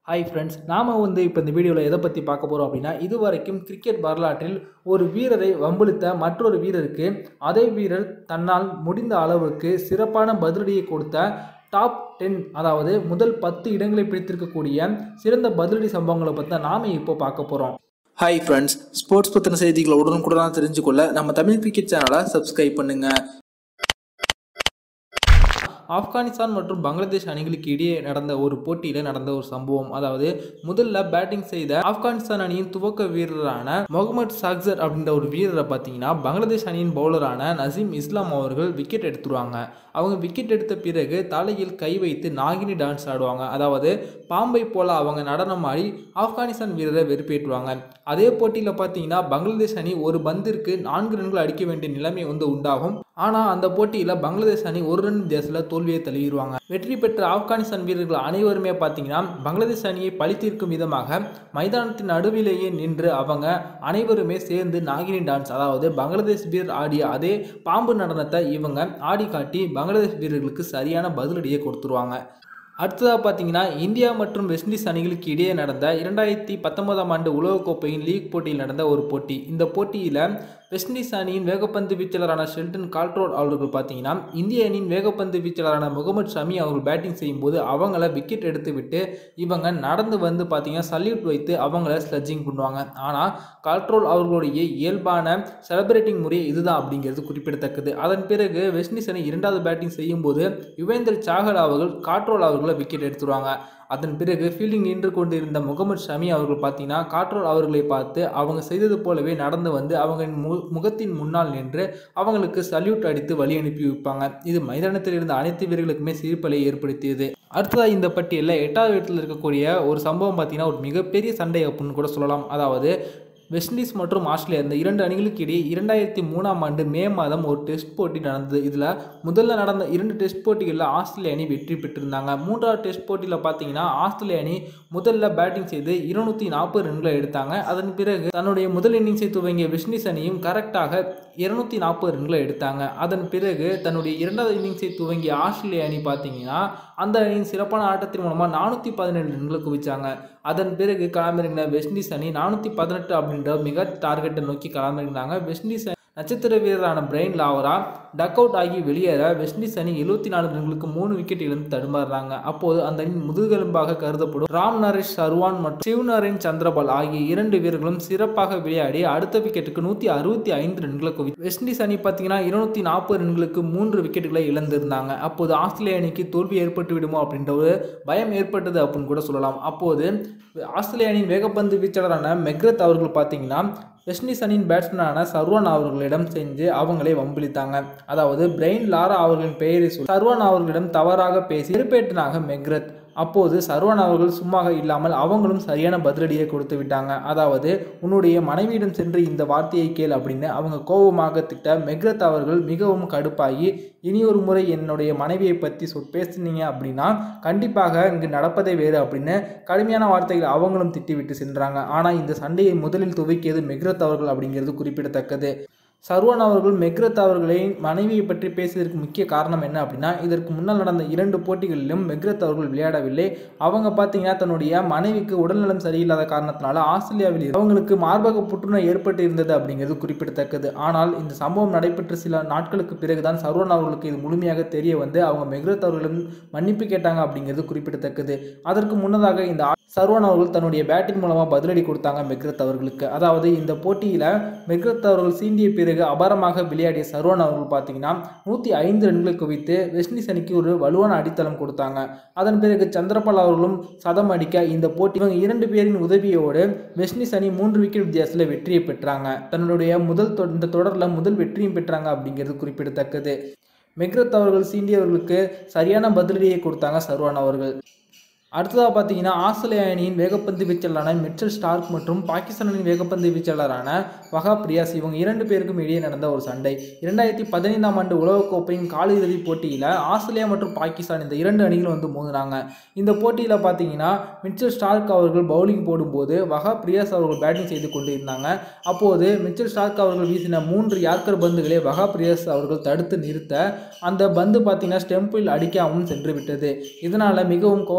hi friends நாம் வந்து இப்போ இந்த வீடியோவில் எதை பற்றி பார்க்க போகிறோம் அப்படின்னா இதுவரைக்கும் கிரிக்கெட் வரலாற்றில் ஒரு வீரரை வம்பிழுத்த மற்றொரு வீரருக்கு அதே வீரர் தன்னால் முடிந்த அளவுக்கு சிறப்பான பதிலடியை கொடுத்த டாப் டென் அதாவது முதல் பத்து இடங்களை பிடித்திருக்கக்கூடிய சிறந்த பதிலடி சம்பவங்களை பற்றி தான் நாம் இப்போ பார்க்க போகிறோம் ஹாய் ஃப்ரெண்ட்ஸ் ஸ்போர்ட்ஸ் பற்றின செய்திகளை உடனுக்குடனாக தெரிஞ்சுக்கொள்ள நம்ம தமிழ் கிரிக்கெட் சேனலை சப்ஸ்கிரைப் பண்ணுங்க ஆப்கானிஸ்தான் மற்றும் பங்களாதேஷ் அணிகளுக்கு இடையே நடந்த ஒரு போட்டியில் நடந்த ஒரு சம்பவம் அதாவது முதல்ல பேட்டிங் செய்த ஆப்கானிஸ்தான் அணியின் துவக்க வீரரான முகமது சாக்சர் அப்படின்ற ஒரு வீரரை பார்த்தீங்கன்னா பங்களாதேஷ் அணியின் பவுலரான நசீம் இஸ்லாம் அவர்கள் விக்கெட் எடுத்துருவாங்க அவங்க விக்கெட் எடுத்த பிறகு தலையில் கை வைத்து நாகினி டான்ஸ் ஆடுவாங்க அதாவது பாம்பை போல அவங்க நடனம் ஆடி ஆப்கானிஸ்தான் வீரரை வெறுப்பேற்றுவாங்க அதே போட்டியில் பார்த்தீங்கன்னா பங்களாதேஷ் அணி ஒரு பந்திற்கு நான்கு ரன்கள் அடிக்க வேண்டிய நிலைமை வந்து உண்டாகும் ஆனால் அந்த போட்டியில் பங்களாதேஷ் அணி ஒரு ரன் வித்தியாசத்தில் தோல்வியை தழுவிடுவாங்க வெற்றி பெற்ற ஆப்கானிஸ்தான் வீரர்கள் அனைவருமே பார்த்தீங்கன்னா பங்களாதேஷ் அணியை பழித்தீர்க்கும் விதமாக மைதானத்தின் நடுவிலேயே நின்று அவங்க அனைவருமே சேர்ந்து நாகினி டான்ஸ் அதாவது பங்களாதேஷ் வீரர் ஆடிய அதே பாம்பு நடனத்தை இவங்க ஆடி காட்டி பங்களாதேஷ் வீரர்களுக்கு சரியான பதிலடியை கொடுத்துருவாங்க அடுத்ததாக பார்த்தீங்கன்னா இந்தியா மற்றும் வெஸ்ட் இண்டீஸ் அணிகளுக்கு இடையே நடந்த இரண்டாயிரத்தி பத்தொன்பதாம் ஆண்டு உலகக்கோப்பையின் லீக் போட்டியில் நடந்த ஒரு போட்டி இந்த போட்டியில் வெஸ்ட் இண்டீஸ் அணியின் வேகப்பந்து வீச்சாளரான ஷெல்டன் கால்ட்ரோட் அவர்கள் பார்த்தீங்கன்னா இந்திய அணியின் வேகப்பந்து வீச்சாளரான முகமது ஷமி அவர்கள் பேட்டிங் செய்யும்போது அவங்கள விக்கெட் எடுத்து விட்டு இவங்க நடந்து வந்து பார்த்தீங்கன்னா சல்யூட் வைத்து அவங்கள ஸ்லட்ஜிங் பண்ணுவாங்க ஆனால் கால்ட்ரோல் அவர்களுடைய இயல்பான செலிப்ரேட்டிங் முறை இதுதான் அப்படிங்கிறது குறிப்பிடத்தக்கது அதன் பிறகு வெஸ்ட் இண்டீஸ் அணி இரண்டாவது பேட்டிங் செய்யும்போது யுவேந்தர் சாகல் அவர்கள் காட்ரோல் அவர்களை விக்கெட் எடுத்துருவாங்க அதன் பிறகு ஃபீல்டிங் நின்று கொண்டிருந்த முகமது ஷமி அவர்கள் பார்த்தீங்கன்னா காட்ரோல் அவர்களை பார்த்து அவங்க செய்தது போலவே நடந்து வந்து அவங்க மு முகத்தின் முன்னால் நின்று அவங்களுக்கு சல்யூட் அடித்து வழி அனுப்பி வைப்பாங்க இது மைதானத்தில் இருந்த அனைத்து வீரர்களுக்குமே சிரிப்பலை ஏற்படுத்தியது அடுத்ததாக இந்த பட்டியலில் எட்டாவது இடத்தில் இருக்கக்கூடிய ஒரு சம்பவம் பார்த்தீங்கன்னா ஒரு மிகப்பெரிய சண்டை அப்படின்னு கூட சொல்லலாம் அதாவது வெஸ்ட் இண்டீஸ் மற்றும் ஆஸ்திரேலியா இந்த இரண்டு அணிகளுக்கு இடையே இரண்டாயிரத்தி மூணாம் ஆண்டு மே மாதம் ஒரு டெஸ்ட் போட்டி நடந்தது இதில் முதல்ல நடந்த இரண்டு டெஸ்ட் போட்டிகளில் ஆஸ்திரேலிய அணி வெற்றி பெற்றிருந்தாங்க மூன்றாவது டெஸ்ட் போட்டியில் பார்த்தீங்கன்னா ஆஸ்திரேலிய அணி முதல்ல பேட்டிங் செய்து இருநூத்தி நாற்பது ரன்களை எடுத்தாங்க அதன் பிறகு தன்னுடைய முதல் இன்னிங்ஸை துவங்கிய வெஸ்ட் இண்டீஸ் அணியும் கரெக்டாக இருநூத்தி நாற்பது ரன்களை எடுத்தாங்க அதன் பிறகு தன்னுடைய இரண்டாவது இன்னிங்ஸை துவங்கிய ஆஸ்திரேலிய அணி பார்த்தீங்கன்னா அந்த அணியின் சிறப்பான ஆட்டத்தின் மூலமாக நானூற்றி பதினேழு ரன்களை குவிச்சாங்க அதன் பிறகு களமிறங்கின வெஸ்ட் இண்டீஸ் அணி நானூற்றி பதினெட்டு அப்படின்ற மிக டார்கெட்டை நோக்கி களமிறங்கினாங்க வெஸ்ட் இண்டீஸ் நட்சத்திர வீரரான பிரெயின் லாவரா டக் அவுட் ஆகி வெளியேற வெஸ்ட் இண்டீஸ் அணி எழுபத்தி நாலு ரன்களுக்கு மூணு விக்கெட் இழந்து தடுமாறுறாங்க அப்போது அந்த அணி முதுகெலும்பாக கருதப்படும் ராம் நரேஷ் சர்வான் மற்றும் சிவ்நரேன் சந்திரபால் ஆகிய இரண்டு வீரர்களும் சிறப்பாக விளையாடி அடுத்த விக்கெட்டுக்கு நூற்றி அறுபத்தி ஐந்து ரன்களை குவி வெஸ்ட் இண்டீஸ் அணி பார்த்தீங்கன்னா இருநூத்தி நாற்பது ரன்களுக்கு மூன்று விக்கெட்டுகளை இழந்திருந்தாங்க அப்போது ஆஸ்திரேலிய அணிக்கு தோல்வி ஏற்பட்டு விடுமோ அப்படின்ற ஒரு பயம் ஏற்பட்டது அப்படின்னு கூட சொல்லலாம் அப்போது ஆஸ்திரேலிய அணியின் வேகப்பந்து வீச்சாளரான மெக்ரத் அவர்கள் பார்த்தீங்கன்னா வெஸ்ட் இண்டீஸ் அணியின் பேட்ஸ்மேனான சர்வான் அவர்களிடம் செஞ்சு அவங்களை வம்பிழித்தாங்க அதாவது பிரெயின் லாரா அவர்களின் பெயரை சொல்லி சர்வான் அவர்களிடம் தவறாக பேசி வெறுப்பேற்றினாங்க மெக்ரத் அப்போது சர்வான் அவர்கள் சும்மாக இல்லாமல் அவங்களும் சரியான பதிலடியை கொடுத்து விட்டாங்க அதாவது உன்னுடைய மனைவியிடம் சென்று இந்த வார்த்தையை கேள் அப்படின்னு அவங்க கோபமாக திட்ட மெக்ரத் அவர்கள் மிகவும் கடுப்பாகி இனி ஒரு முறை என்னுடைய மனைவியை பற்றி சொல் பேசுனீங்க அப்படின்னா கண்டிப்பாக இங்கு நடப்பதே வேறு அப்படின்னு கடுமையான வார்த்தைகளை அவங்களும் திட்டிவிட்டு சென்றாங்க ஆனால் இந்த சண்டையை முதலில் துவக்கியது மெக்ரத் அவர்கள் அப்படிங்கிறது குறிப்பிடத்தக்கது சர்வான் அவர்கள் மெக்ரத் அவர்களை மனைவியை பற்றி பேசியதற்கு முக்கிய காரணம் என்ன அப்படின்னா இதற்கு முன்னால் நடந்த இரண்டு போட்டிகளிலும் மெக்ரத் அவர்கள் விளையாடவில்லை அவங்க பார்த்தீங்கன்னா தன்னுடைய மனைவிக்கு உடல்நலம் சரியில்லாத காரணத்தினால ஆஸ்திரேலியாவில் அவங்களுக்கு மார்பக புற்றுநோய் ஏற்பட்டு இருந்தது அப்படிங்கிறது குறிப்பிடத்தக்கது ஆனால் இந்த சம்பவம் நடைபெற்ற சில நாட்களுக்கு பிறகுதான் சர்வான் அவர்களுக்கு இது முழுமையாக தெரிய வந்து அவங்க மெக்ரத் அவர்களிடம் மன்னிப்பு கேட்டாங்க அப்படிங்கிறது குறிப்பிடத்தக்கது அதற்கு முன்னதாக இந்த சர்வான் அவர்கள் தன்னுடைய பேட்டிங் மூலமாக பதிலடி கொடுத்தாங்க மெக்ரத் அவர்களுக்கு அதாவது இந்த போட்டியில் மெக்ரத் அவர்கள் சீண்டிய பிறகு அபாரமாக விளையாடிய சர்வான் அவர்கள் பார்த்தீங்கன்னா நூற்றி ஐந்து ரன்களை குவித்து வெஸ்ட் இண்டீஸ் அணிக்கு ஒரு வலுவான அடித்தளம் கொடுத்தாங்க அதன் பிறகு சந்திரபால் அவர்களும் சதம் அடிக்க இந்த போட்டி இவங்க இரண்டு பேரின் உதவியோடு வெஸ்ட் இண்டீஸ் அணி மூன்று விக்கெட் வித்தியாசத்தில் வெற்றியை பெற்றாங்க தன்னுடைய முதல் தொ- இந்த தொடரில் முதல் வெற்றியும் பெற்றாங்க அப்படிங்கிறது குறிப்பிடத்தக்கது மெக்ரத் அவர்கள் சீண்டியவர்களுக்கு சரியான பதிலடியை கொடுத்தாங்க சர்வான் அவர்கள் அடுத்ததாக பார்த்தீங்கன்னா ஆஸ்திரேலிய அணியின் வேகப்பந்து வீச்சாளரான மிச்சல் ஸ்டார்க் மற்றும் பாகிஸ்தான் அணியின் வேகப்பந்து வீச்சாளரான வகாப் ரியாஸ் இவங்க இரண்டு பேருக்கும் இடையே நடந்த ஒரு சண்டை இரண்டாயிரத்தி பதினைந்தாம் ஆண்டு உலகக்கோப்பையின் காலிறுதி போட்டியில் ஆஸ்திரேலியா மற்றும் பாகிஸ்தான் இந்த இரண்டு அணிகளும் வந்து மோதினாங்க இந்த போட்டியில் பார்த்தீங்கன்னா மிச்சல் ஸ்டார்க் அவர்கள் பவுலிங் போடும்போது வகாப் ரியாஸ் அவர்கள் பேட்டிங் செய்து கொண்டிருந்தாங்க அப்போது மிச்சல் ஸ்டார்க் அவர்கள் வீசின மூன்று யார்க்கர் பந்துகளை வகாப் ரியாஸ் அவர்கள் தடுத்து நிறுத்த அந்த பந்து பார்த்தீங்கன்னா ஸ்டெம்பில் அடிக்காமல் சென்று விட்டது இதனால் மிகவும் கோபமடைந்த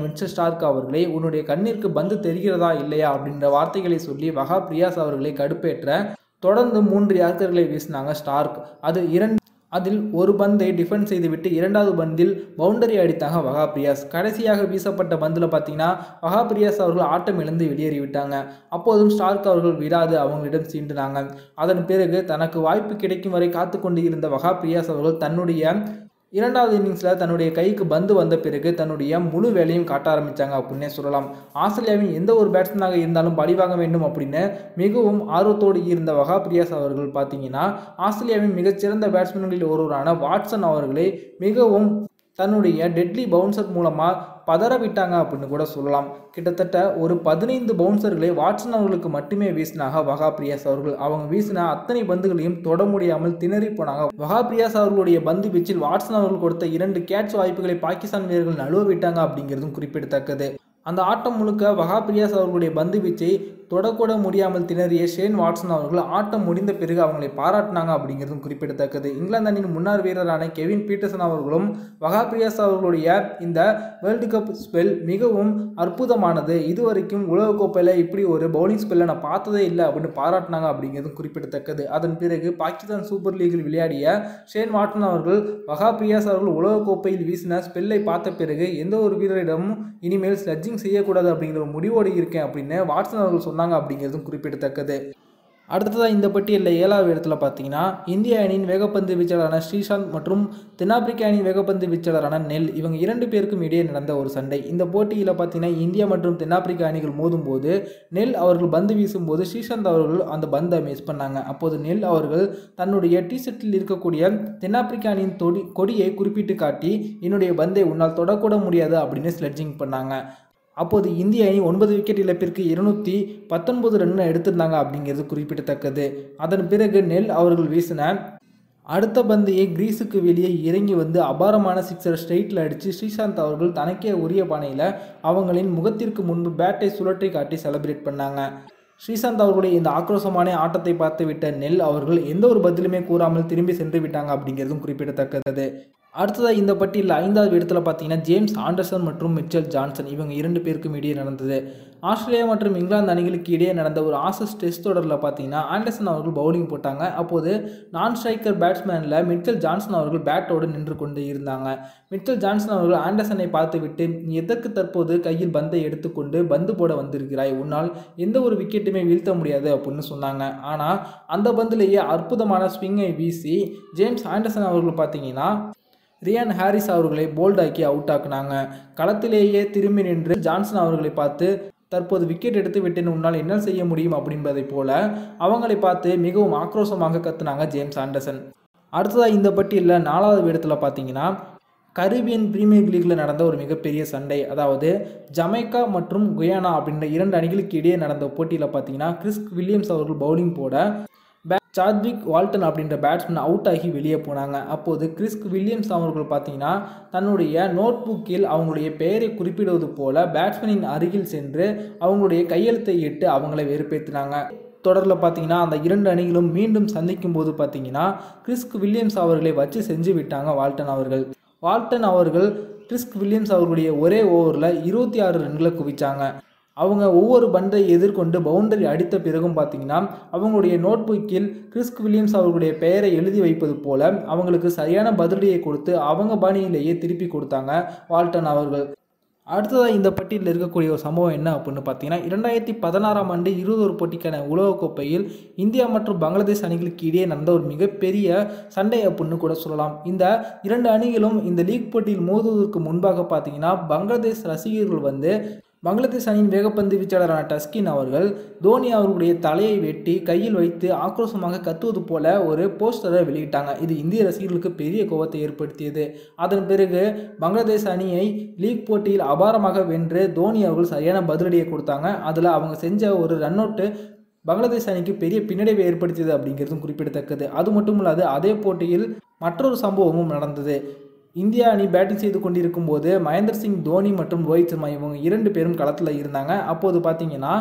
மிச்சர் ஸ்டார்க் அவர்களை உன்னுடைய கண்ணிற்கு பந்து தெரிகிறதா இல்லையா அப்படின்ற வார்த்தைகளை சொல்லி வகா பிரியாஸ் அவர்களை கடுப்பேற்ற தொடர்ந்து மூன்று யார்கர்களை வீசினாங்க ஸ்டார்க் அது இரண்டு அதில் ஒரு பந்தை டிஃபெண்ட் செய்துவிட்டு இரண்டாவது பந்தில் பவுண்டரி அடித்தாங்க வகா பிரியாஸ் கடைசியாக வீசப்பட்ட பந்தில் பார்த்தீங்கன்னா வகா பிரியாஸ் அவர்கள் ஆட்டம் இழந்து வெளியேறிவிட்டாங்க அப்போதும் ஸ்டார்க் அவர்கள் விடாது அவங்களிடம் சீண்டினாங்க அதன் பிறகு தனக்கு வாய்ப்பு கிடைக்கும் வரை காத்து கொண்டு இருந்த வகா பிரியாஸ் அவர்கள் தன்னுடைய இரண்டாவது இன்னிங்ஸில் தன்னுடைய கைக்கு பந்து வந்த பிறகு தன்னுடைய முழு வேலையும் காட்ட ஆரம்பித்தாங்க அப்படின்னே சொல்லலாம் ஆஸ்திரேலியாவின் எந்த ஒரு பேட்ஸ்மேனாக இருந்தாலும் பழி வாங்க வேண்டும் அப்படின்னு மிகவும் ஆர்வத்தோடு இருந்த வகா பிரியாஸ் அவர்கள் பார்த்தீங்கன்னா ஆஸ்திரேலியாவின் மிகச்சிறந்த பேட்ஸ்மேன்களில் ஒருவரான வாட்சன் அவர்களை மிகவும் தன்னுடைய டெட்லி பவுன்சர் மூலமாக பதற விட்டாங்க அப்படின்னு கூட சொல்லலாம் கிட்டத்தட்ட ஒரு பதினைந்து பவுன்சர்களை வாட்சன் அவர்களுக்கு மட்டுமே வீசினாங்க வகா பிரியாஸ் அவர்கள் அவங்க வீசின அத்தனை பந்துகளையும் தொட முடியாமல் திணறி போனாங்க வகா பிரியாஸ் அவர்களுடைய பந்து வீச்சில் வாட்சன் அவர்கள் கொடுத்த இரண்டு கேட்ச் வாய்ப்புகளை பாகிஸ்தான் வீரர்கள் நழுவ விட்டாங்க அப்படிங்கிறதும் குறிப்பிடத்தக்கது அந்த ஆட்டம் முழுக்க வகா பிரியாஸ் அவர்களுடைய பந்து வீச்சை தொடக்கூட முடியாமல் திணறிய ஷேன் வாட்சன் அவர்கள் ஆட்டம் முடிந்த பிறகு அவங்களை பாராட்டினாங்க அப்படிங்கிறதும் குறிப்பிடத்தக்கது இங்கிலாந்து அணியின் முன்னாள் வீரரான கெவின் பீட்டர்சன் அவர்களும் வகா பிரியாஸ் அவர்களுடைய இந்த வேர்ல்டு கப் ஸ்பெல் மிகவும் அற்புதமானது இதுவரைக்கும் உலகக்கோப்பையில் இப்படி ஒரு பவுலிங் ஸ்பெல்லை நான் பார்த்ததே இல்லை அப்படின்னு பாராட்டினாங்க அப்படிங்கிறதும் குறிப்பிடத்தக்கது அதன் பிறகு பாகிஸ்தான் சூப்பர் லீகில் விளையாடிய ஷேன் வாட்டன் அவர்கள் வகா பிரியாஸ் அவர்கள் உலகக்கோப்பையில் வீசின ஸ்பெல்லை பார்த்த பிறகு எந்த ஒரு வீரரிடமும் இனிமேல் ஸ்லட்ஜிங் செய்யக்கூடாது அப்படிங்கிற ஒரு முடிவோடு இருக்கேன் அப்படின்னு வாட்சன் அவர்கள் சொன்னாங்க அப்படிங்கிறதும் குறிப்பிடத்தக்கது அடுத்ததாக இந்த பட்டியலில் ஏழாவது இடத்துல பார்த்தீங்கன்னா இந்திய அணியின் வேகப்பந்து வீச்சாளரான ஸ்ரீசாந்த் மற்றும் தென்னாப்பிரிக்க அணியின் வேகப்பந்து வீச்சாளரான நெல் இவங்க இரண்டு பேருக்கும் இடையே நடந்த ஒரு சண்டை இந்த போட்டியில் பார்த்தீங்கன்னா இந்தியா மற்றும் தென்னாப்பிரிக்க அணிகள் மோதும்போது நெல் அவர்கள் பந்து வீசும்போது ஸ்ரீசாந்த் அவர்கள் அந்த பந்தை மிஸ் பண்ணாங்க அப்போது நெல் அவர்கள் தன்னுடைய டிஷர்ட்டில் இருக்கக்கூடிய தென்னாப்பிரிக்க அணியின் தொடி கொடியை குறிப்பிட்டு காட்டி என்னுடைய பந்தை உன்னால் தொடக்கூட முடியாது அப்படின்னு ஸ்லெட்ஜிங் பண்ணாங்க அப்போது இந்திய அணி ஒன்பது விக்கெட் இழப்பிற்கு இருநூற்றி பத்தொன்பது ரன் எடுத்திருந்தாங்க அப்படிங்கிறது குறிப்பிடத்தக்கது அதன் பிறகு நெல் அவர்கள் வீசின அடுத்த பந்தையை கிரீஸுக்கு வெளியே இறங்கி வந்து அபாரமான சிக்ஸர் ஸ்ட்ரெயிட்டில் அடித்து ஸ்ரீசாந்த் அவர்கள் தனக்கே உரிய பானையில் அவங்களின் முகத்திற்கு முன்பு பேட்டை சுழற்றி காட்டி செலிப்ரேட் பண்ணாங்க ஸ்ரீசாந்த் அவர்களுடைய இந்த ஆக்ரோஷமான ஆட்டத்தை பார்த்து விட்ட நெல் அவர்கள் எந்த ஒரு பதிலுமே கூறாமல் திரும்பி சென்று விட்டாங்க அப்படிங்கிறதும் குறிப்பிடத்தக்கது அடுத்ததாக இந்த பட்டியலில் ஐந்தாவது இடத்துல பார்த்தீங்கன்னா ஜேம்ஸ் ஆண்டர்சன் மற்றும் மிச்சல் ஜான்சன் இவங்க இரண்டு பேருக்கும் இடையே நடந்தது ஆஸ்திரேலியா மற்றும் இங்கிலாந்து அணிகளுக்கு இடையே நடந்த ஒரு ஆசஸ் டெஸ்ட் தொடரில் பார்த்தீங்கன்னா ஆண்டர்சன் அவர்கள் பவுலிங் போட்டாங்க அப்போது நான் ஸ்ட்ரைக்கர் பேட்ஸ்மேனில் மிச்சல் ஜான்சன் அவர்கள் பேட்டோடு நின்று கொண்டு இருந்தாங்க மிச்சல் ஜான்சன் அவர்கள் ஆண்டர்சனை பார்த்துவிட்டு நீ எதற்கு தற்போது கையில் பந்தை எடுத்துக்கொண்டு பந்து போட வந்திருக்கிறாய் உன்னால் எந்த ஒரு விக்கெட்டுமே வீழ்த்த முடியாது அப்படின்னு சொன்னாங்க ஆனால் அந்த பந்திலேயே அற்புதமான ஸ்விங்கை வீசி ஜேம்ஸ் ஆண்டர்சன் அவர்கள் பார்த்தீங்கன்னா ரியான் ஹாரிஸ் அவர்களை போல்டாக்கி அவுட் ஆக்குனாங்க களத்திலேயே திரும்பி நின்று ஜான்சன் அவர்களை பார்த்து தற்போது விக்கெட் எடுத்து விட்டேன் உன்னால் என்ன செய்ய முடியும் அப்படின்பதை போல அவங்களை பார்த்து மிகவும் ஆக்ரோஷமாக கத்துனாங்க ஜேம்ஸ் ஆண்டர்சன் அடுத்ததாக இந்த பட்டியலில் நாலாவது இடத்துல பார்த்தீங்கன்னா கரீபியன் பிரீமியர் லீக்ல நடந்த ஒரு மிகப்பெரிய சண்டை அதாவது ஜமைக்கா மற்றும் குயானா அப்படின்ற இரண்டு அணிகளுக்கு இடையே நடந்த போட்டியில் பார்த்தீங்கன்னா கிறிஸ் வில்லியம்ஸ் அவர்கள் பவுலிங் போட பே- சாத்விக் வால்டன் அப்படின்ற பேட்ஸ்மேன் அவுட் ஆகி வெளியே போனாங்க அப்போது கிறிஸ் வில்லியம்ஸ் அவர்கள் பார்த்தீங்கன்னா தன்னுடைய நோட் புக்கில் அவங்களுடைய பெயரை குறிப்பிடுவது போல பேட்ஸ்மேனின் அருகில் சென்று அவங்களுடைய கையெழுத்தை இட்டு அவங்களை வெறுப்பேற்றினாங்க தொடரில் பார்த்தீங்கன்னா அந்த இரண்டு அணிகளும் மீண்டும் சந்திக்கும் போது பார்த்தீங்கன்னா கிறிஸ்க் வில்லியம்ஸ் அவர்களை வச்சு செஞ்சு விட்டாங்க வால்டன் அவர்கள் வால்டன் அவர்கள் கிறிஸ்க் வில்லியம்ஸ் அவர்களுடைய ஒரே ஓவரில் இருபத்தி ஆறு ரன்களை குவிச்சாங்க அவங்க ஒவ்வொரு பந்தை எதிர்கொண்டு பவுண்டரி அடித்த பிறகும் பார்த்தீங்கன்னா அவங்களுடைய நோட்புக்கில் கிறிஸ்க் வில்லியம்ஸ் அவர்களுடைய பெயரை எழுதி வைப்பது போல அவங்களுக்கு சரியான பதிலடியை கொடுத்து அவங்க பாணியிலேயே திருப்பி கொடுத்தாங்க வால்டன் அவர்கள் அடுத்ததாக இந்த பட்டியலில் இருக்கக்கூடிய ஒரு சம்பவம் என்ன அப்படின்னு பார்த்தீங்கன்னா இரண்டாயிரத்தி பதினாறாம் ஆண்டு இருபது ஒரு போட்டிக்கான உலகக்கோப்பையில் இந்தியா மற்றும் பங்களாதேஷ் அணிகளுக்கு இடையே நடந்த ஒரு மிகப்பெரிய சண்டை அப்படின்னு கூட சொல்லலாம் இந்த இரண்டு அணிகளும் இந்த லீக் போட்டியில் மோதுவதற்கு முன்பாக பார்த்தீங்கன்னா பங்களாதேஷ் ரசிகர்கள் வந்து பங்களாதேஷ் அணியின் வேகப்பந்து வீச்சாளரான டஸ்கின் அவர்கள் தோனி அவர்களுடைய தலையை வெட்டி கையில் வைத்து ஆக்ரோஷமாக கத்துவது போல ஒரு போஸ்டரை வெளியிட்டாங்க இது இந்திய ரசிகர்களுக்கு பெரிய கோபத்தை ஏற்படுத்தியது அதன் பிறகு பங்களாதேஷ் அணியை லீக் போட்டியில் அபாரமாக வென்று தோனி அவர்கள் சரியான பதிலடியை கொடுத்தாங்க அதில் அவங்க செஞ்ச ஒரு ரன் அவுட்டு பங்களாதேஷ் அணிக்கு பெரிய பின்னடைவை ஏற்படுத்தியது அப்படிங்கிறதும் குறிப்பிடத்தக்கது அது மட்டும் இல்லாது அதே போட்டியில் மற்றொரு சம்பவமும் நடந்தது இந்தியா அணி பேட்டிங் செய்து கொண்டிருக்கும் போது மகேந்திர சிங் தோனி மற்றும் ரோஹித் சர்மா இவங்க இரண்டு பேரும் களத்தில் இருந்தாங்க அப்போது பார்த்தீங்கன்னா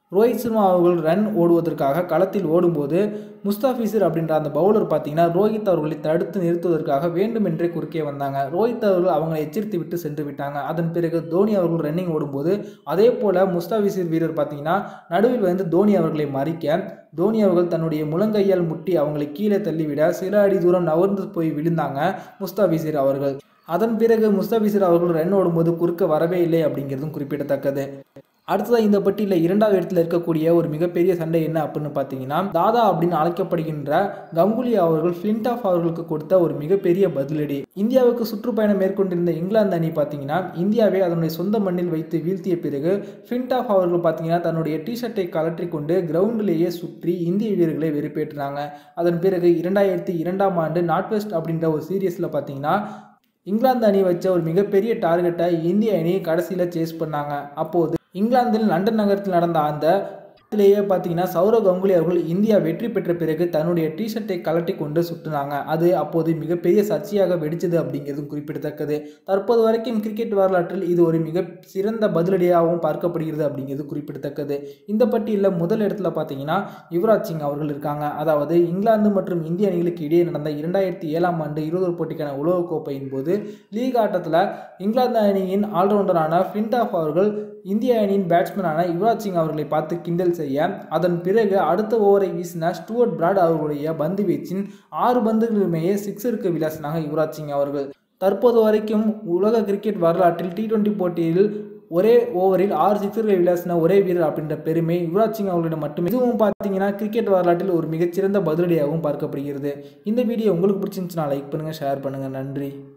ரோஹித் சர்மா அவர்கள் ரன் ஓடுவதற்காக களத்தில் ஓடும்போது முஸ்தாபிசர் அப்படின்ற அந்த பவுலர் பார்த்தீங்கன்னா ரோஹித் அவர்களை தடுத்து நிறுத்துவதற்காக வேண்டுமென்றே குறுக்கே வந்தாங்க ரோஹித் அவர்கள் அவங்களை எச்சரித்து விட்டு சென்று விட்டாங்க அதன் பிறகு தோனி அவர்கள் ரன்னிங் ஓடும்போது அதே போல் முஸ்தாபிசர் வீரர் பார்த்தீங்கன்னா நடுவில் வந்து தோனி அவர்களை மறிக்க தோனி அவர்கள் தன்னுடைய முழங்கையால் முட்டி அவங்களை கீழே தள்ளிவிட சில அடி தூரம் நகர்ந்து போய் விழுந்தாங்க முஸ்தாபிசர் அவர்கள் அதன் பிறகு முஸ்தாபிசர் அவர்கள் ரன் ஓடும்போது குறுக்க வரவே இல்லை அப்படிங்கிறதும் குறிப்பிடத்தக்கது அடுத்ததாக இந்த பட்டியலில் இரண்டாவது இடத்துல இருக்கக்கூடிய ஒரு மிகப்பெரிய சண்டை என்ன அப்படின்னு பார்த்தீங்கன்னா தாதா அப்படின்னு அழைக்கப்படுகின்ற கங்குலி அவர்கள் ஃபிளின்டாஃப் அவர்களுக்கு கொடுத்த ஒரு மிகப்பெரிய பதிலடி இந்தியாவுக்கு சுற்றுப்பயணம் மேற்கொண்டிருந்த இங்கிலாந்து அணி பார்த்தீங்கன்னா இந்தியாவை அதனுடைய சொந்த மண்ணில் வைத்து வீழ்த்திய பிறகு ஃபிளின்டாஃப் அவர்கள் பார்த்தீங்கன்னா தன்னுடைய டிஷர்ட்டை கலற்றி கொண்டு கிரவுண்டிலேயே சுற்றி இந்திய வீரர்களை வெறுப்பேற்றினாங்க அதன் பிறகு இரண்டாயிரத்தி இரண்டாம் ஆண்டு நார்த் வெஸ்ட் அப்படின்ற ஒரு சீரியஸில் பார்த்தீங்கன்னா இங்கிலாந்து அணி வச்ச ஒரு மிகப்பெரிய டார்கெட்டை இந்திய அணி கடைசியில் சேஸ் பண்ணாங்க அப்போது இங்கிலாந்தில் லண்டன் நகரத்தில் நடந்த அந்த இதிலேயே பார்த்தீங்கன்னா சௌரவ் கங்குலி அவர்கள் இந்தியா வெற்றி பெற்ற பிறகு தன்னுடைய டிஷர்ட்டை கலட்டி கொண்டு சுட்டினாங்க அது அப்போது மிகப்பெரிய சர்ச்சையாக வெடிச்சது அப்படிங்கிறதும் குறிப்பிடத்தக்கது தற்போது வரைக்கும் கிரிக்கெட் வரலாற்றில் இது ஒரு மிக சிறந்த பதிலடியாகவும் பார்க்கப்படுகிறது அப்படிங்கிறது குறிப்பிடத்தக்கது இந்த பட்டியலில் முதல் இடத்துல பார்த்தீங்கன்னா யுவராஜ் சிங் அவர்கள் இருக்காங்க அதாவது இங்கிலாந்து மற்றும் இந்திய அணிகளுக்கு இடையே நடந்த இரண்டாயிரத்தி ஏழாம் ஆண்டு இருபது போட்டிக்கான உலகக்கோப்பையின் போது லீக் ஆட்டத்தில் இங்கிலாந்து அணியின் ஆல்ரவுண்டரான ஃபிளின்டாஃப் அவர்கள் இந்திய அணியின் பேட்ஸ்மேனான யுவராஜ் சிங் அவர்களை பார்த்து கிண்டல் செய்ய அதன் பிறகு அடுத்த ஓவரை வீசின ஸ்டூவர்ட் பிராட் அவர்களுடைய பந்து வீச்சின் ஆறு பந்துகளுமே சிக்ஸருக்கு விளாசினாங்க யுவராஜ் சிங் அவர்கள் தற்போது வரைக்கும் உலக கிரிக்கெட் வரலாற்றில் டி டுவெண்ட்டி போட்டியில் ஒரே ஓவரில் ஆறு சிக்ஸர்களை விளாசின ஒரே வீரர் அப்படின்ற பெருமை யுவராஜ் சிங் அவர்களிடம் மட்டுமே இதுவும் பார்த்தீங்கன்னா கிரிக்கெட் வரலாற்றில் ஒரு மிகச்சிறந்த பதிலடியாகவும் பார்க்கப்படுகிறது இந்த வீடியோ உங்களுக்கு பிடிச்சிருந்துச்சுன்னா லைக் பண்ணுங்கள் ஷேர் பண்ணுங்கள் நன்றி